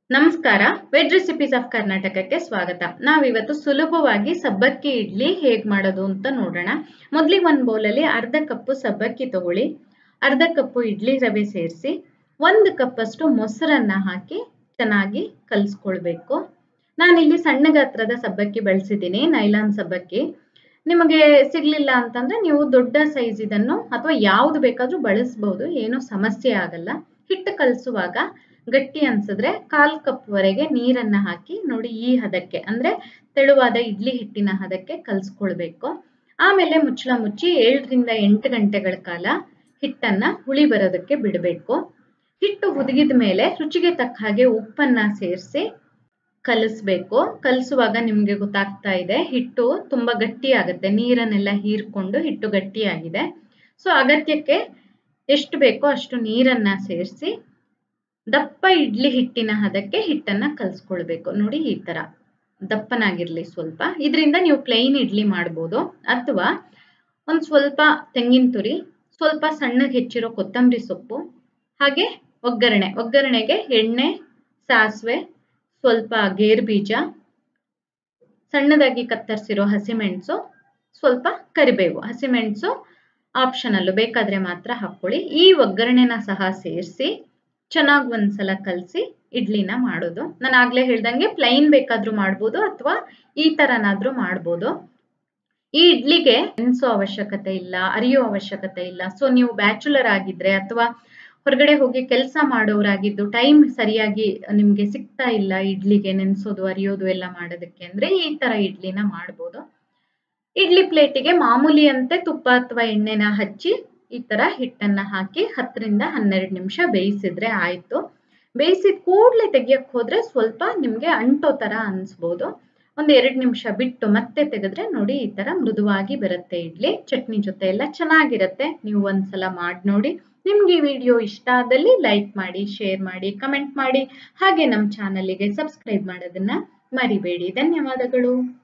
ನಮಸ್ಕಾರ veg recipes of ಕರ್ನಾಟಕಕ್ಕೆ ಸ್ವಾಗತ ನಾವಿವತ್ತು ಸುಲಭವಾಗಿ ಸಬ್ಬಕ್ಕಿ ಇಡ್ಲಿ ಹೇಗ್ ಮಾಡೋದು ಅಂತ ನೋಡೋಣ ಮೊದಲಿಗೆ ಒಂದು ಬೌಲಲ್ಲಿ ಅರ್ಧ ಕಪ್ಪು ಸಬ್ಬಕ್ಕಿ ತಗೊಳ್ಳಿ ಅರ್ಧ ಕಪ್ಪು ಇಡ್ಲಿ ರವೆ ಸೇರಿಸಿ ಒಂದು ಕಪ್ಪಷ್ಟು ಮೊಸರನ್ನ ಹಾಕಿ ಚೆನ್ನಾಗಿ ಕಲಿಸ್ಕೊಳ್ಬೇಕು ನಾನಿಲ್ಲಿ ಸಣ್ಣ ಗಾತ್ರದ ಸಬ್ಬಕ್ಕಿ ಬಳಸಿದ್ದೀನಿ ನೈಲಾನ್ ಸಬ್ಬಕ್ಕಿ ನಿಮಗೆ ಸಿಗ್ಲಿಲ್ಲ ಅಂತಂದ್ರೆ ನೀವು ದೊಡ್ಡ ಸೈಜ್ ಇದನ್ನು ಅಥವಾ ಯಾವ್ದು ಬೇಕಾದ್ರೂ ಬಳಸಬಹುದು ಏನೂ ಸಮಸ್ಯೆ ಆಗಲ್ಲ ಹಿಟ್ಟು ಕಲಿಸುವಾಗ ಗಟ್ಟಿ ಅನ್ಸಿದ್ರೆ ಕಾಲ್ ಕಪ್ ವರೆಗೆ ನೀರನ್ನ ಹಾಕಿ ನೋಡಿ ಈ ಹದಕ್ಕೆ ಅಂದ್ರೆ ತೆಳುವಾದ ಇಡ್ಲಿ ಹಿಟ್ಟಿನ ಹದಕ್ಕೆ ಕಲ್ಸ್ಕೊಳ್ಬೇಕು ಆಮೇಲೆ ಮುಚ್ಚಳ ಮುಚ್ಚಿ ಏಳರಿಂದ ಎಂಟು ಗಂಟೆಗಳ ಕಾಲ ಹಿಟ್ಟನ್ನ ಹುಳಿ ಬರೋದಕ್ಕೆ ಬಿಡಬೇಕು ಹಿಟ್ಟು ಹುದುಗಿದ ಮೇಲೆ ರುಚಿಗೆ ತಕ್ಕ ಹಾಗೆ ಉಪ್ಪನ್ನ ಸೇರಿಸಿ ಕಲಿಸ್ಬೇಕು ಕಲಿಸುವಾಗ ನಿಮ್ಗೆ ಗೊತ್ತಾಗ್ತಾ ಇದೆ ಹಿಟ್ಟು ತುಂಬಾ ಗಟ್ಟಿ ಆಗುತ್ತೆ ನೀರನ್ನೆಲ್ಲ ಹೀರ್ಕೊಂಡು ಹಿಟ್ಟು ಗಟ್ಟಿಯಾಗಿದೆ ಸೊ ಅಗತ್ಯಕ್ಕೆ ಎಷ್ಟು ಬೇಕೋ ಅಷ್ಟು ನೀರನ್ನ ಸೇರಿಸಿ ದಪ್ಪ ಇಡ್ಲಿ ಹಿಟ್ಟಿನ ಹದಕ್ಕೆ ಹಿಟ್ಟನ್ನ ಕಲ್ಸ್ಕೊಳ್ಬೇಕು ನೋಡಿ ಈ ತರ ದಪ್ಪನಾಗಿರ್ಲಿ ಸ್ವಲ್ಪ ಇದರಿಂದ ನೀವು ಪ್ಲೈನ್ ಇಡ್ಲಿ ಮಾಡ್ಬೋದು ಅಥವಾ ಒಂದ್ ಸ್ವಲ್ಪ ತೆಂಗಿನ ತುರಿ ಸ್ವಲ್ಪ ಸಣ್ಣಗೆ ಹೆಚ್ಚಿರೋ ಕೊತ್ತಂಬರಿ ಸೊಪ್ಪು ಹಾಗೆ ಒಗ್ಗರಣೆ ಒಗ್ಗರಣೆಗೆ ಎಣ್ಣೆ ಸಾಸಿವೆ ಸ್ವಲ್ಪ ಗೇರು ಬೀಜ ಸಣ್ಣದಾಗಿ ಕತ್ತರಿಸಿರೋ ಹಸಿಮೆಣಸು ಸ್ವಲ್ಪ ಕರಿಬೇವು ಹಸಿಮೆಣಸು ಆಪ್ಷನಲ್ಲು ಬೇಕಾದ್ರೆ ಮಾತ್ರ ಹಾಕೊಳ್ಳಿ ಈ ಒಗ್ಗರಣೆನ ಸಹ ಸೇರಿಸಿ ಚೆನ್ನಾಗಿ ಒಂದ್ಸಲ ಕಲಸಿ ಇಡ್ಲಿನ ಮಾಡೋದು ನಾನು ಆಗ್ಲೇ ಹೇಳ್ದಂಗೆ ಪ್ಲೈನ್ ಬೇಕಾದ್ರೂ ಮಾಡ್ಬೋದು ಅಥವಾ ಈ ತರನಾದ್ರೂ ಮಾಡ್ಬೋದು ಈ ಇಡ್ಲಿಗೆ ನೆನೆಸೋ ಅವಶ್ಯಕತೆ ಇಲ್ಲ ಅರಿಯೋ ಅವಶ್ಯಕತೆ ಇಲ್ಲ ಸೊ ನೀವು ಬ್ಯಾಚುಲರ್ ಆಗಿದ್ರೆ ಅಥವಾ ಹೊರಗಡೆ ಹೋಗಿ ಕೆಲಸ ಮಾಡೋರಾಗಿದ್ದು ಟೈಮ್ ಸರಿಯಾಗಿ ನಿಮ್ಗೆ ಸಿಗ್ತಾ ಇಲ್ಲ ಇಡ್ಲಿಗೆ ನೆನೆಸೋದು ಅರಿಯೋದು ಎಲ್ಲ ಮಾಡೋದಕ್ಕೆ ಅಂದ್ರೆ ಈ ತರ ಇಡ್ಲಿನ ಮಾಡ್ಬೋದು ಇಡ್ಲಿ ಪ್ಲೇಟಿಗೆ ಮಾಮೂಲಿಯಂತೆ ತುಪ್ಪ ಅಥವಾ ಎಣ್ಣೆನ ಹಚ್ಚಿ ಈ ತರ ಹಿಟ್ಟನ್ನ ಹಾಕಿ ಹತ್ತರಿಂದ ಹನ್ನೆರಡು ನಿಮಿಷ ಬೇಯಿಸಿದ್ರೆ ಆಯ್ತು ಬೇಯಿಸಿದ ಕೂಡ್ಲೆ ತೆಗಿಯಕ್ ಹೋದ್ರೆ ಸ್ವಲ್ಪ ನಿಮ್ಗೆ ಅಂಟೋ ತರ ಅನ್ಸ್ಬೋದು ಒಂದ್ ಎರಡ್ ನಿಮಿಷ ಬಿಟ್ಟು ಮತ್ತೆ ತೆಗೆದ್ರೆ ನೋಡಿ ಈ ತರ ಮೃದುವಾಗಿ ಬರುತ್ತೆ ಇಡ್ಲಿ ಚಟ್ನಿ ಜೊತೆ ಎಲ್ಲ ಚೆನ್ನಾಗಿರುತ್ತೆ ನೀವು ಒಂದ್ಸಲ ಮಾಡಿ ನೋಡಿ ನಿಮ್ಗೆ ಈ ವಿಡಿಯೋ ಇಷ್ಟ ಆದಲ್ಲಿ ಲೈಕ್ ಮಾಡಿ ಶೇರ್ ಮಾಡಿ ಕಮೆಂಟ್ ಮಾಡಿ ಹಾಗೆ ನಮ್ಮ ಚಾನಲಿಗೆ ಸಬ್ಸ್ಕ್ರೈಬ್ ಮಾಡೋದನ್ನ ಮರಿಬೇಡಿ ಧನ್ಯವಾದಗಳು